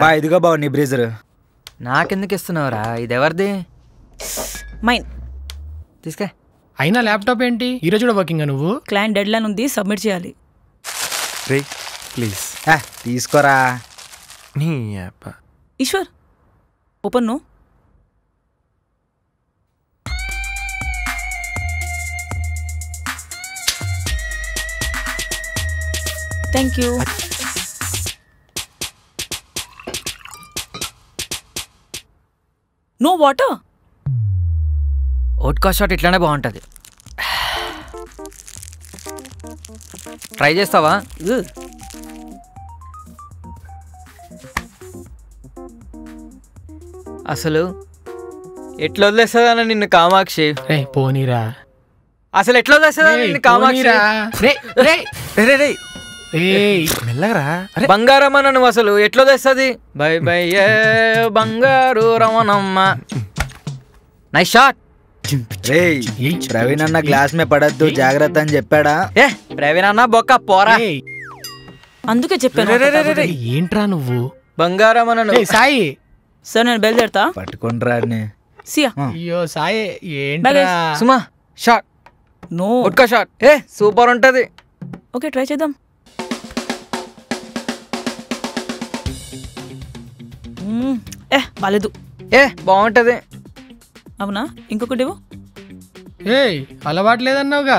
బా ఇదిగో బావ నీ బ్రీజర్ నాకెందుకు ఇస్తున్నావురా ఇది ఎవరిది మైన్ తీసుకే అయినా ల్యాప్టాప్ ఏంటి ఈరోజు కూడా వర్కింగ్ నువ్వు క్లయింట్ డెడ్ లైన్ ఉంది సబ్మిట్ చేయాలి రే ప్లీజ్ ఏ, తీసుకోరా నీ app Eshwar open no thank you no water vodka shot ఇట్లానే బాగుంటుంది ట్రై చేస్తావా అసలు ఎట్లా వదిలేస్తుందన్న నిన్ను కామాక్షి రే పోనీరా అసలు ఎట్లా వదిలేస్తుందా రేయ్, నిన్ను కామాక్షి పోనీరా. రే రే రే రే రే రేయ్, మెల్లగరా అరే బంగారమ్మ నువ్వు అసలు ఎట్లా తెస్తుంది బై బై ఏ బంగారు రమణమ్మ నైస్ షాట్ రేయ్ ప్రవీణ్ అన్న గ్లాస్ మే పడద్దు జాగ్రత్త అని చెప్పాడా ఏ ప్రవీణ్ అన్న బొక్క పోరా రేయ్, అందుకే చెప్పాను రే, రే, రే, రే, రే. ఏంట్రా నువ్వు బంగారం అన్న రేయ్, సాయి సార్ నేను బయలుదేరుతా పట్టుకొని రాని సియా అయ్యో సాయి ఏంట్రా సుమా షాట్ నో ఒక్క షాట్ ఏ సూపర్ ఉంటది ఓకే ట్రై చేద్దాం మ్మ్. ఏ బాలేదు ఏ బాగుంటది అవునా ఇంకొకటి ఇవ్వు ఏయ్ అలవాటు లేదన్నావుగా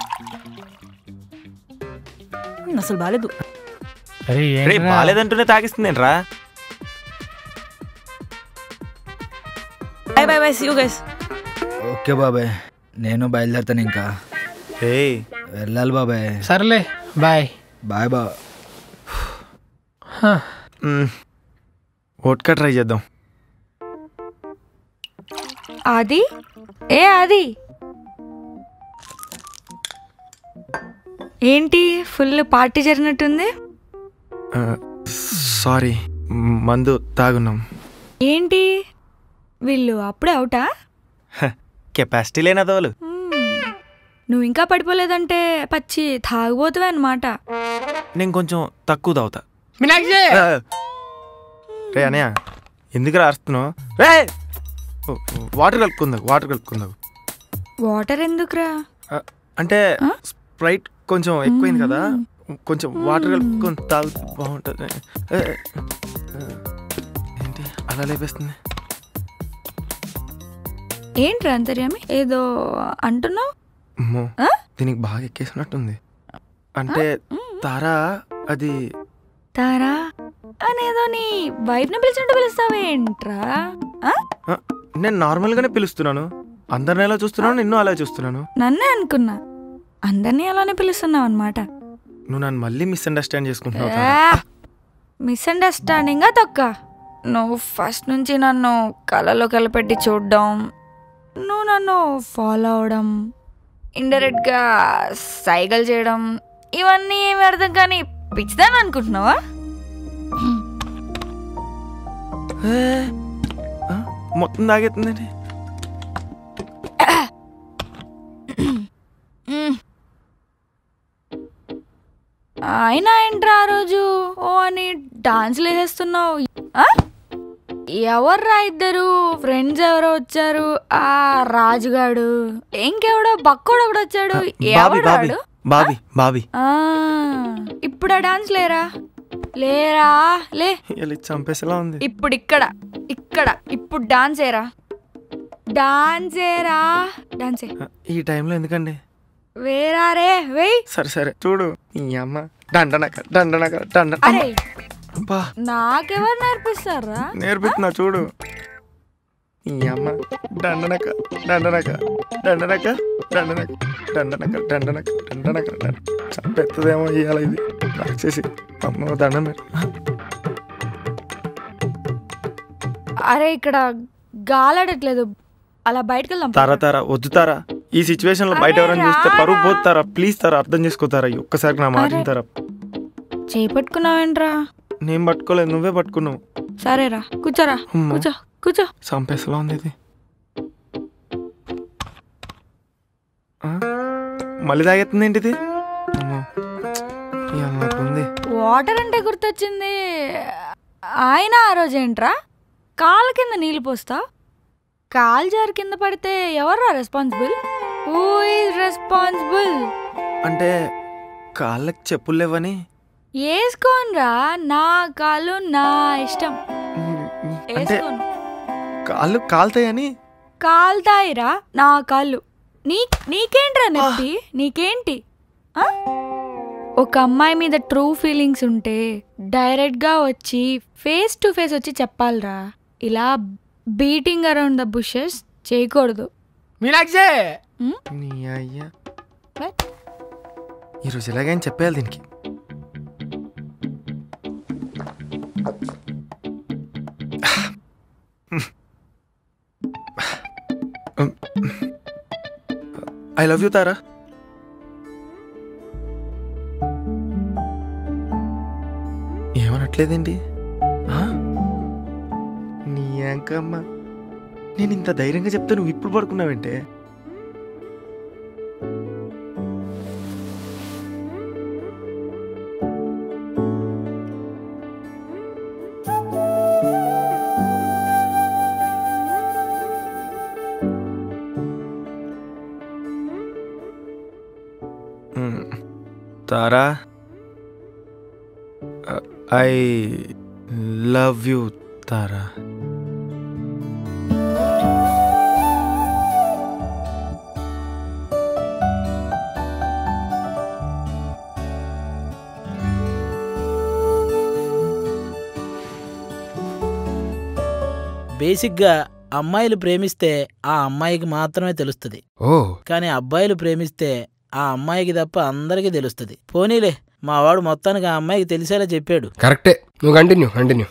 మ్మ్, అసలు బాలేదు అరే రే ఏంట్రా? బాలేదంటూనే తాగిస్తుంది రా bye bye bye see you guys okay బాబాయ్ నేను బయలుదేరుతాను ఇంకా రే వెళ్ళాలి బాబాయ్ సర్లే బాయ్ బాయ్ బా ఓట్కా ట్రై చేద్దాం ఆది ఏ ఆది ఏంటి ఫుల్ పార్టీ జరిగినట్టుంది సారీ మందు తాగున్నాం ఏంటి వీళ్ళు అప్పుడే అవుటా కెపాసిటీ లేనదోలు మ్మ్. నువ్వు ఇంకా పడిపోలేదంటే పచ్చి తాగుబోతువే అనమాట నేను కొంచెం తక్కువ తాగుతా మీనాక్షి ఆ, రే అనయ్య ఎందుకు రాస్తున్నావు రే ఓ, వాటర్ కలుపుకుందాం వాటర్ కలుపుకుందాం వాటర్ ఎందుకురా ఆ, అంటే స్ప్రైట్ కొంచెం ఎక్కువైంది కదా కొంచెం వాటర్ కలుపుకొని తాగు బాగుంటుంది ఏ, ఏ, ఏంటి అలా లేపేస్తుంది ఏంట్రా అంతర్యామి ఏదో అంటున్నావు అమ్మో ఆ? దీనికి బాగా ఎక్కేసినట్టుంది అంటే తారా అది తారా అనేదో నీ వైఫ్ని పిలిచినట్టు పిలుస్తావేంట్రా ఆ? ఆ, నేను నార్మల్గానే పిలుస్తున్నాను అందరిని ఎలా చూస్తున్నాను నిన్ను అలా చూస్తున్నాను నన్నే అనుకున్నా అందరినీ అలానే పిలుస్తున్నావు అనమాట నువ్వు నన్ను మళ్ళీ మిస్అండర్స్టాండ్ చేసుకుంటున్నావు తారా. మిస్అండర్స్టాండింగా తొక్క నువ్వు ఫస్ట్ నుంచి నన్ను కళ్ళలో కలిపెట్టి చూడడం నువ్వు నన్ను ఫాలో అవడం ఇండైరెక్ట్గా సైకిల్ చేయడం ఇవన్నీ ఏమి అర్థం కానీ పిచ్చిదాని అనుకుంటున్నావా ఏ, ఆ, మొత్తం తాగెత్తుందండి మ్మ్. అయినా ఏంట్రా ఆ రోజు ఓ అని డాన్స్లు వేసేస్తున్నావు ఆ? ఎవర్రా ఇద్దరు ఫ్రెండ్స్ ఎవరో వచ్చారు ఆ రాజుగాడు ఇంకెవడో బక్కోడు ఒకడు వచ్చాడు బాబీ ఎవడు బాబీ వాడు? బాబీ బాబీ ఆ, ఇప్పుడు ఆ డాన్స్ లేరా లేరా లే ఇలా చంపేసేలా ఉంది ఇప్పుడు ఇక్కడ ఇక్కడ ఇప్పుడు డాన్స్ ఏరా డాన్స్ ఏరా డాన్స్ ఏ. ఆ, ఈ టైంలో ఎందుకండి వేరా రే వెయ్ సరే సరే చూడు ఈ అమ్మ దండనక దండనక దండ అరే అబ్బా నాకెవరు నేర్పిస్తారా నేర్పిస్తున్నా చూడు ఈ అమ్మ దండనక దండనక దండనక దండనక దండనక దండనక దండనక దండ చంపెత్తదేమో ఇవాళ ఇది రాక్షసి అమ్మ దండం పెట్టు. అరే ఇక్కడ గాలాడట్లేదు అలా బయటకు వెళ్దాం తారా తారా వద్దు తారా ఈ సిచ్యువేషన్ లో బయట అరే ఎవరైనా చూస్తే రారా. పరువు పోతారా ప్లీజ్ తారా అర్థం చేసుకోతారా ఈ ఒక్కసారి నా మాట అరే. వింటారా చేపట్టుకున్నావేంట్రా నేను పట్టుకోలేదు నువ్వే పట్టుకున్నావు సరేరా కూర్చోరా అమ్మో. కూర్చో కూర్చో చంపేసలా ఉంది ఇది ఆ? మళ్ళీ తాగెత్తుంది ఏంటి ఇది అమ్మో. ఇవాళ నాకుంది వాటర్ అంటే గుర్తొచ్చింది ఆయన ఆ రోజు ఏంట్రా కాళ్ళ కింద నీళ్ళు పోస్తా కాలు జారి కింద పడితే ఎవర్రా రెస్పాన్సిబుల్ హూ ఈజ్ రెస్పాన్సిబుల్ అంటే కాళ్ళకి చెప్పులు లేవని వేసుకోనరా నా కాళ్ళు నా ఇష్టం అంటే వేసుకోను కాళ్ళు కాలుతాయని కాల్తాయిరా నా కాళ్ళు నీ నీకేంట్రా నొప్పి నీకేంటి ఆ? ఒక అమ్మాయి మీద ట్రూ ఫీలింగ్స్ ఉంటే డైరెక్ట్గా వచ్చి ఫేస్ టు ఫేస్ వచ్చి చెప్పాలిరా ఇలా బీటింగ్ అరౌండ్ ద బుషెస్ చేయకూడదు మీనాక్షి ఉమ్? నీ అయ్యా బట్ ఈరోజు ఎలాగైనా చెప్పేయాలి దీనికి ఐ లవ్ యూ తారా ఏమనట్లేదేంటి ఆ? నీ అంకమ్మ నేను ఇంత ధైర్యంగా చెప్తే నువ్వు ఇప్పుడు పడుకున్నావంటే మ్మ్. Tara I love you Tara బేసిక్గా అమ్మాయిలు ప్రేమిస్తే ఆ అమ్మాయికి మాత్రమే తెలుస్తుంది ఓ కానీ అబ్బాయిలు ప్రేమిస్తే ఆ అమ్మాయికి తప్ప అందరికీ తెలుస్తుంది పోనీలే మా వాడు మొత్తానికి ఆ అమ్మాయికి తెలిసేలా చెప్పాడు కరెక్టే నువ్వు కంటిన్యూ కంటిన్యూ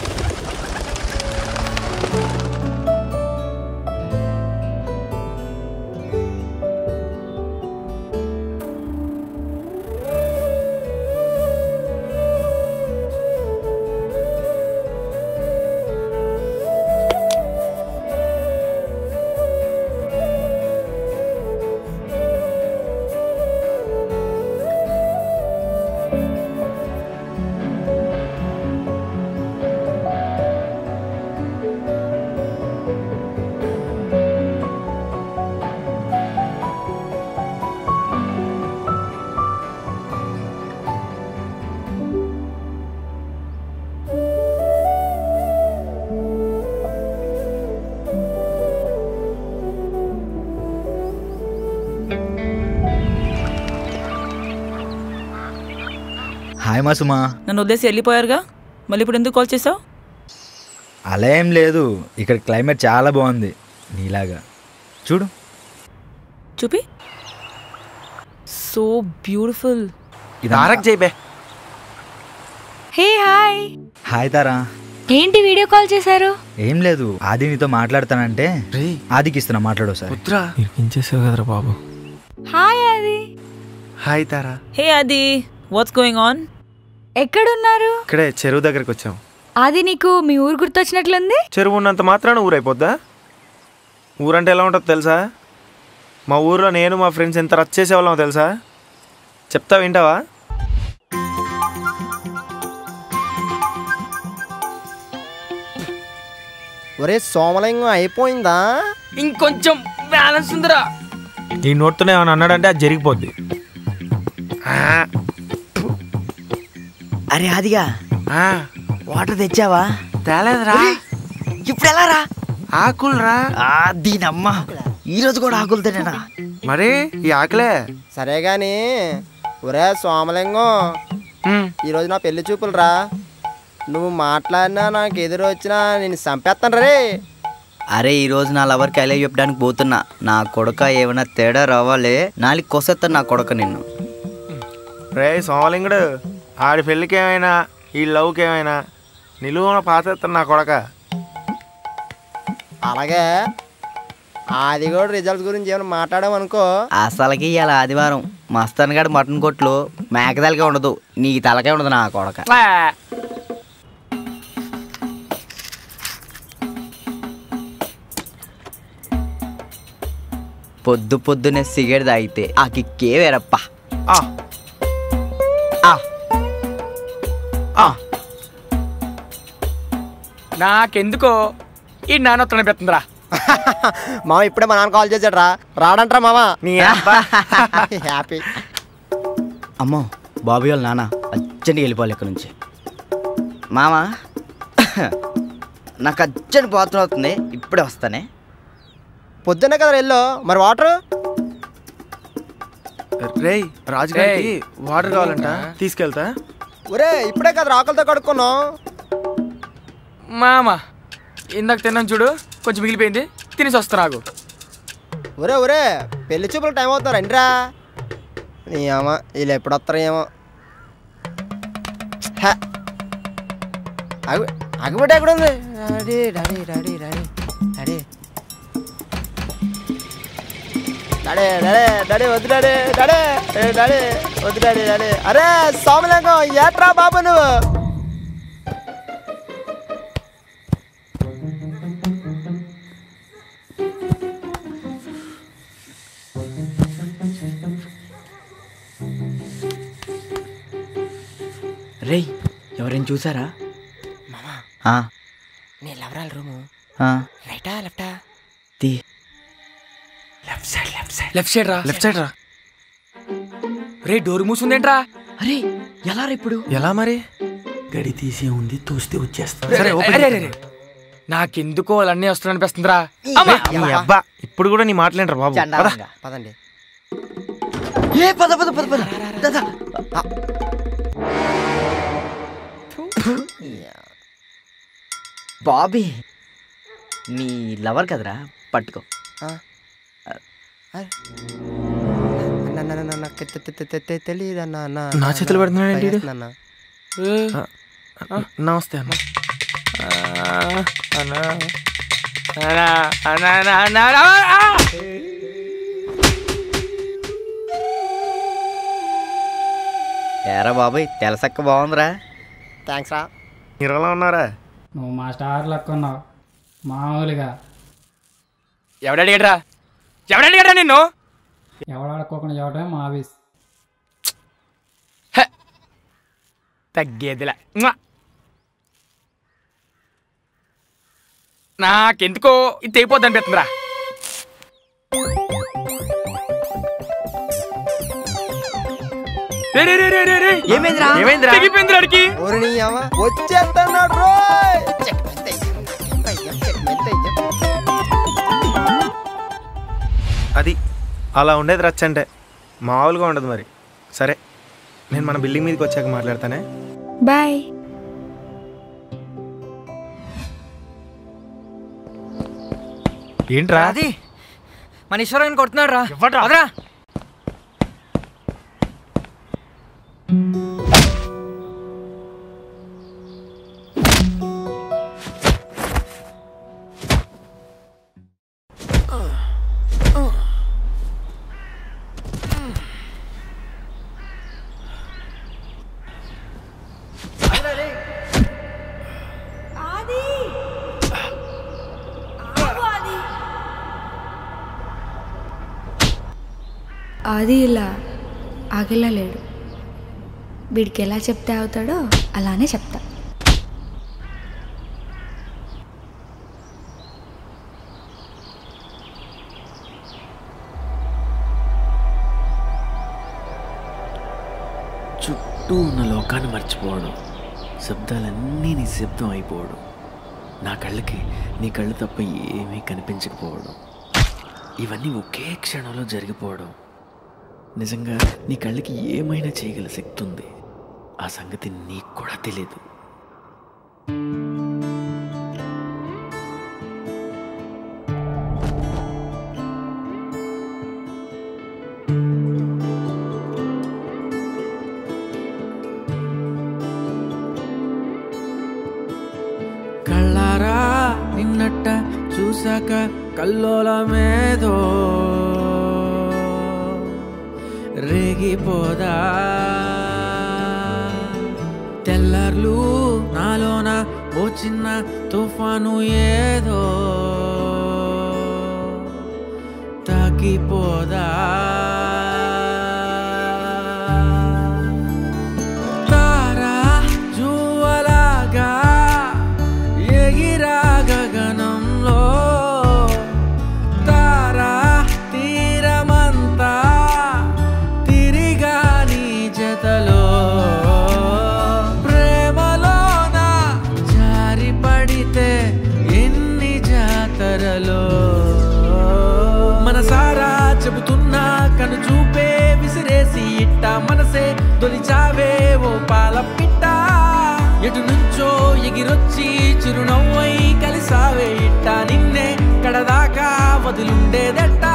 హాయ్ మా సుమా నన్ను వదిలేసి వెళ్ళిపోయారుగా మళ్ళీ ఇప్పుడు ఎందుకు కాల్ చేసావు అలా ఏం లేదు ఇక్కడ క్లైమేట్ చాలా బాగుంది నీలాగా చూడు చూపి సో బ్యూటిఫుల్ ఇదంతా- తారక్ జైబే హే హాయ్ హాయ్ తారా ఏంటి వీడియో కాల్ చేశారు ఏం లేదు ఆది నీతో మాట్లాడతానంటే రే ఆదికి ఇస్తున్నా మాట్లాడు సార్ వద్దురా ఇరికించేసావు కదరా బాబు హాయ్ అది హాయ్ తారా హే అది వాట్స్ గోయింగ్ ఆన్ ఎక్కడున్నారు ఇక్కడే చెరువు దగ్గరికి వచ్చాం అది నీకు మీ ఊరు గుర్తొచ్చినట్లుంది చెరువు ఉన్నంత మాత్రాన ఊరైపోద్దా ఊరంటే ఎలా ఉంటుందో తెలుసా మా ఊర్లో నేను మా ఫ్రెండ్స్ ఎంత రచ్చ చేసేవాళ్ళమో తెలుసా చెప్తా వింటావా ఒరే సోమలింగం అయిపోయిందా ఇంకొంచెం బ్యాలెన్స్ ఉందిరా ఈ నోట్తోనే ఏమైనా అన్నాడంటే అది జరిగిపోద్ది అరే ఆదిగా ఆ, వాటర్ తెచ్చావా తేలేదురా ఇప్పుడు ఎలా రా ఆకులురా దీనమ్మ ఈ రోజు కూడా ఆకులు తినేనా మరి ఈ ఆకలే సరే గాని ఒరే సోమలింగం ఉమ్, ఈరోజు నా పెళ్లి చూపులు రా నువ్వు మాట్లాడినా నాకు ఎదురు వచ్చినా నేను చంపేస్తాను రే అరే ఈ రోజు నా లవర్కి ఐలవ్ చెప్పడానికి పోతున్నా నా కొడక ఏమైనా తేడా రావాలే నాలుగు కొసెత్తా నా కొడక నిన్ను రే సోమలింగుడు ఆడి పెళ్ళికి ఏమైనా ఈ లవ్కి ఏమైనా నిలువున పాతేస్తాను నా కొడక అలాగే అది కూడా రిజల్ట్స్ గురించి ఏమైనా మాట్లాడామనుకో అసలకి ఇవాళ ఆదివారం మస్తాన్ గడు మటన్ కొట్లు మేకతలకే ఉండదు నీకు తలకే ఉండదు నా కొడక పొద్దు పొద్దునే సిగరెట్ తాగితే ఆ కిక్కే వేరప్ప ఆ, ఆ, ఆ. నాకెందుకో ఈ నాన్న ఒత్తన పెడుతుందిరా మామ ఇప్పుడే మా నాన్న కాల్ చేశాడు రా రాడంట్రా మామ నీ హ్యాపీ అమ్మో బాబు వాళ్ళ నాన్న అర్జెంట్గా వెళ్ళిపోవాలి ఇక్కడ నుంచి మామ నాకు అర్జెంట్ బాత్రూమ్ అవుతుంది ఇప్పుడే వస్తానే పొద్దున్నే కదా వెళ్ళు మరి వాటర్ రేయ్ రాజుగారికి వాటర్ కావాలంట తీసుకెళ్తా ఒరే ఇప్పుడే కదా రాకలతో కడుక్కున్నాం మామ ఇందాక తిన్నాను చూడు కొంచెం మిగిలిపోయింది తినేసి వస్తా నాకు ఒరే ఒరే పెళ్లి చూపులకు టైం అవుతారు రండిరా నీ అమ్మ వీళ్ళు ఎప్పుడు వస్తారో ఏమో హ. అగు అగుబట్టి ఎక్కడ ఉంది daddy daddy daddy daddy daddy daddy daddy daddy వద్దు డాడీ డాడీ ఏ డాడీ వద్దు డాడీ డాడీ అరే సోమలింగం ఏట్రా బాబు నువ్వు రేయ్ ఎవరైనా చూసారా ఆ, నీ లవరాల రూము ఆ, రైటా లెఫ్టా తీ left side left side left side రా లెఫ్ట్ సైడ్ రా రే డోర్ మూసుందేంట్రా అరే ఎలా రా ఇప్పుడు ఎలా మరి గడి తీసే ఉంది తోస్తే వచ్చేస్తా సరే అరే, అరే, అరే. నాకెందుకో అన్నీ వస్తున్నా అమ్మా నీ అబ్బా ఇప్పుడు కూడా నీ మాటలేంట్రా బాబు పద. చండాలంగా. పదండి ఏ పద పద పద పద దా, దా. బాబీ నీ లవర్ కదరా పట్టుకో తెలియదన్నా నా చేతులు పెడుతున్నాడు ఏంటి వీడు? నమస్తే అన్న అన్నా అన్నా అన్నా అన్నా అన్నా అన్నా ఏరా బాబాయ్ తెలసక్క బాగుందిరా థ్యాంక్స్ రా మీరు ఎలా ఉన్నారా నువ్వు మా స్టార్ లెక్క ఉన్నావు మామూలుగా ఎవడడిగాడ్రా ఎవడడిగాడ్రా నిన్ను ఎవడాడుకోకుండా చెప్పడమే మా ఆఫీస్ తగ్గేదిలా మ్వా. నాకెందుకో ఇది తెగిపోద్ది అనిపిస్తుందిరా రే, రే, రే, రే, రే, రే. ఏమైందిరా ఏమైందిరా తెగిపోయిందిరా ఆడికి. ఓరి నీ అమ్మ వచ్చేస్తున్నాడు రోయ్ అది అలా ఉండేది రచ్చ అంటే మామూలుగా ఉండదు మరి సరే నేను మన బిల్డింగ్ మీదకి వచ్చాక మాట్లాడతానే బాయ్ ఏంట్రా అది మన ఈశ్వరాన్ని కొడుతున్నాడు రా అదరా అది ఇలా ఆగేలా లేడు వీడికి ఎలా చెప్తే అవుతాడో అలానే చెప్తా చుట్టూ ఉన్న లోకాన్ని మర్చిపోవడం శబ్దాలన్నీ నీ శబ్దం అయిపోవడం నా కళ్ళకి నీ కళ్ళు తప్ప ఏమీ కనిపించకపోవడం ఇవన్నీ ఒకే క్షణంలో జరిగిపోవడం నిజంగా నీ కళ్ళకి ఏమైనా చేయగల శక్తి ఉంది ఆ సంగతి నీకు కూడా తెలీదు కళ్ళారా నిన్నట్ట చూశాక కల్లోలమేదో రేగిపోదా తెల్లర్లు నాలోన ఓ చిన్న తుఫాను ఏదో తాకిపోదా తారా జువలాగా ఎగిరి వదిలుండేదట్టా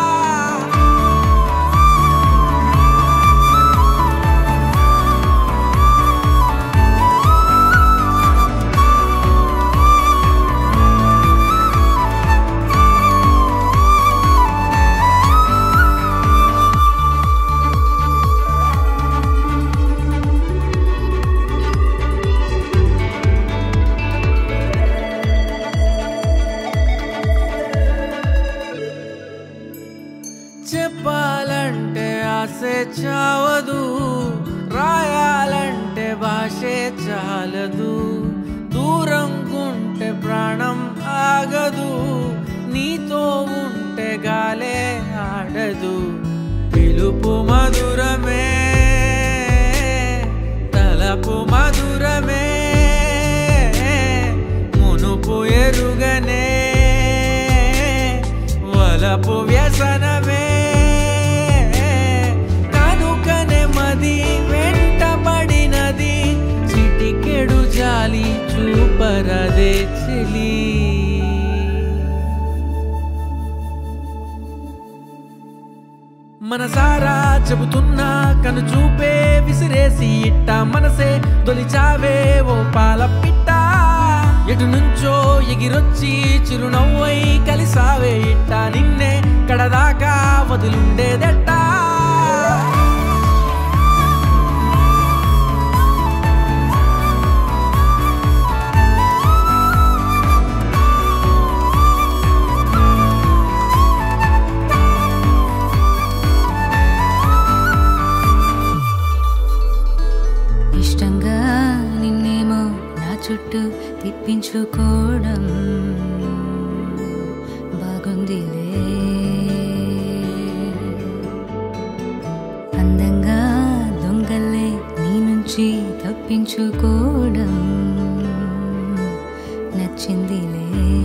చెప్పాలంటే ఆసే చావదు రాయాలంటే భాషే చాలదు దూరం ఉంటే ప్రాణం ఆగదు నీతో ఉంటే గాలే ఆడదు పిలుపు మధురమే తలపు మధురమే మునుపు ఎరుగనే వలపు వ్యసనమే కనుకనే మది వెంటబడినది చిటికెడు జాలి చూపరదే చెలి మనసారా చెబుతున్నా కను చూపే విసిరేసి ఇట్ట మనసే తొలిచావే ఓ పాల పిట్ట ఎటు నుంచో ఎగిరొచ్చి చిరునవ్వై కలిసావే ఇట్ట నిన్నే కడదాకా వదిలుండేదట్టా ఇష్టంగా నిన్నేమో నా చుట్టూ తిప్పించుకోవడం బాగుందిలే అందంగా దొంగలే నీ నుంచి తప్పించుకోవడం నచ్చిందిలే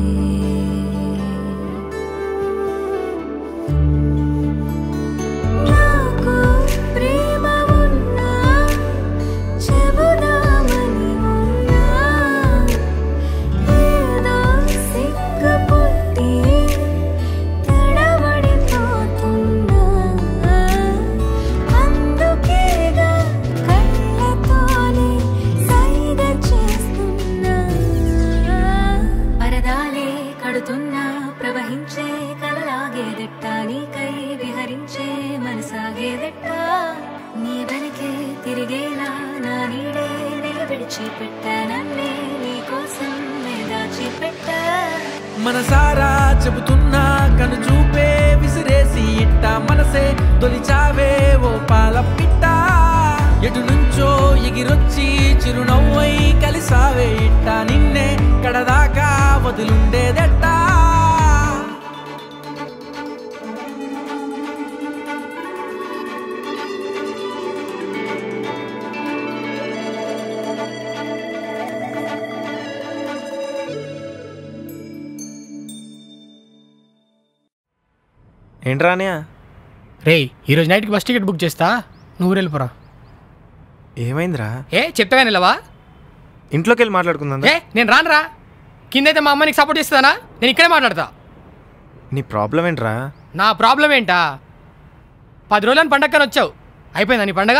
నాకు ప్రేమ ఉన్నా చెబుదామని ఉన్నా ఏదో సిగ్గుపుట్టి తడబడిపోతున్నా అందుకేగా కళ్ళతోనే సైగ చేస్తున్నా పరదాలే కడుతున్నా ప్రవహించే కలలాగేదెట్ట నీకై విహరించే మనసాగేదెట్ట నీ వెనకే తిరిగేలా నా నీడే నే విడిచిపెట్ట నన్నే నీ కోసం నే దాచిపెట్ట మనసారా చెబుతున్నా కను చూపే విసిరేసి ఇట్ట మనసే తొలిచావే ఓ పాల పిట్ట ఎటు నుంచో ఎగిరొచ్చి చిరునవ్వై కలిసావే ఇట్ట నిన్నే కడదాకా వదిలుండేదట్టా ఏంట్రా అన్నయ్య రే ఈరోజు నైట్కి బస్ టికెట్ బుక్ చేస్తా నువ్వు ఊరు వెళ్ళిపోరా ఏమైందిరా ఏ చెప్తాగా నిలవా ఇంట్లోకి వెళ్ళి మాట్లాడుకుందా ఏ నేను రానురా కిందైతే మా అమ్మ నీకు సపోర్ట్ చేస్తుందా నేను ఇక్కడే మాట్లాడతా నీ ప్రాబ్లం ఏంట్రా నా ప్రాబ్లం ఏంటా పది రోజులని పండగని వచ్చావు అయిపోయిందా నీ పండగ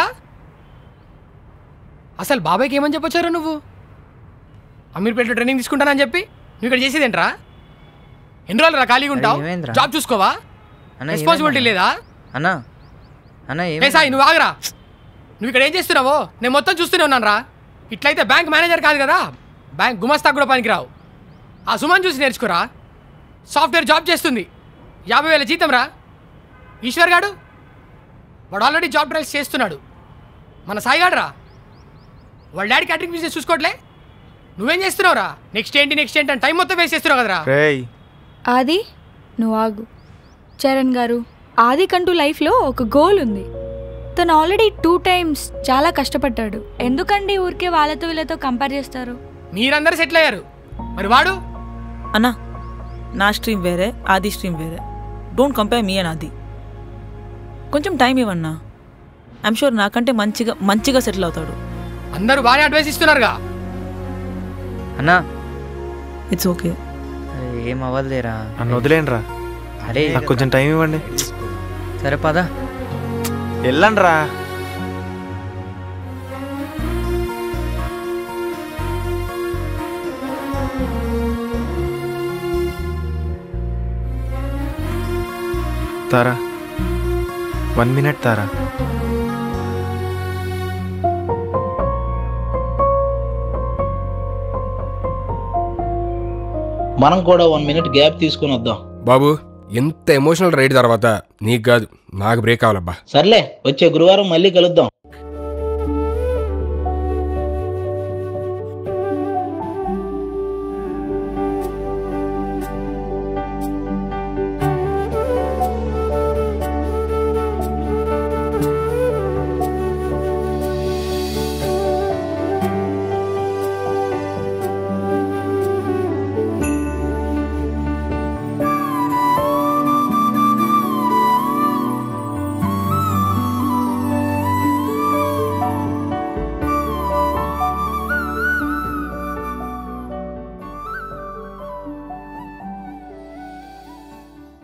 అసలు బాబాయ్కి ఏమని చెప్పొచ్చారు నువ్వు అమీర్పేటలో ట్రైనింగ్ తీసుకుంటానని చెప్పి నువ్వు ఇక్కడ చేసేది ఏంట్రా ఎన్ని రోజులు రా ఖాళీగా ఉంటావు అరే ఏమైందిరా? జాబ్ చూసుకోవా అన్న, రెస్పాన్సిబిలిటీ ఏమైందన్న? లేదా అన్నా అన్న ఏ సాయి నువ్వు ఆగరా నువ్వు ఇక్కడ ఏం చేస్తున్నావో నేను మొత్తం చూస్తూనే ఉన్నాను రా ఇట్లయితే బ్యాంక్ మేనేజర్ కాదు కదా బ్యాంక్ గుమస్తా కూడా పనికిరావు ఆ సుమన్ చూసి నేర్చుకోరా సాఫ్ట్వేర్ జాబ్ చేస్తుంది యాభై వేల జీతం రా ఈశ్వర్ గాడు వాడు ఆల్రెడీ జాబ్ ట్రైల్స్ చేస్తున్నాడు మన సాయిగాడు రా వాళ్ళ డాడీ క్యాటరింగ్ బిజినెస్ చూసుకోవట్లే నువ్వేం చేస్తున్నావు రా నెక్స్ట్ ఏంటి నెక్స్ట్ ఏంటి అని టైం మొత్తం వేస్ట్ చేస్తున్నావు కదరా రేయ్ ఆది నువ్వు ఆగు చరణ్ గారు ఆదికంటూ లైఫ్లో ఒక గోల్ ఉంది తను ఆల్రెడీ టూ టైమ్స్ చాలా కష్టపడ్డాడు ఎందుకండి ఊరికే వాళ్ళతో వీళ్ళతో కంపేర్ చేస్తారు మీరందరూ సెటిల్ అయ్యారు మరి వాడు అన్నా నా స్ట్రీమ్ వేరే ఆది స్ట్రీమ్ వేరే డోంట్ కంపేర్ మీ అండ్ ఆది కొంచెం టైం ఇవ్వన్నా ఐమ్ షూర్ నాకంటే మంచిగా మంచిగా సెటిల్ అవుతాడు అందరూ బాగానే అడ్వైస్ ఇస్తున్నారుగా అన్నా ఇట్స్ ఓకే అరే ఏం అవ్వదులేరా నన్ను వదిలేండిరా అరే నాకు కొంచెం టైం ఇవ్వండి సరే పద వెళ్ళండి రా తారా వన్ మినిట్ తారా మనం కూడా వన్ మినిట్ గ్యాప్ తీసుకుని వద్దాం బాబు ఎంత ఎమోషనల్ రైడ్ తర్వాత నీకు కాదు నాకు బ్రేక్ కావాలబ్బా సర్లే వచ్చే గురువారం మళ్ళీ కలుద్దాం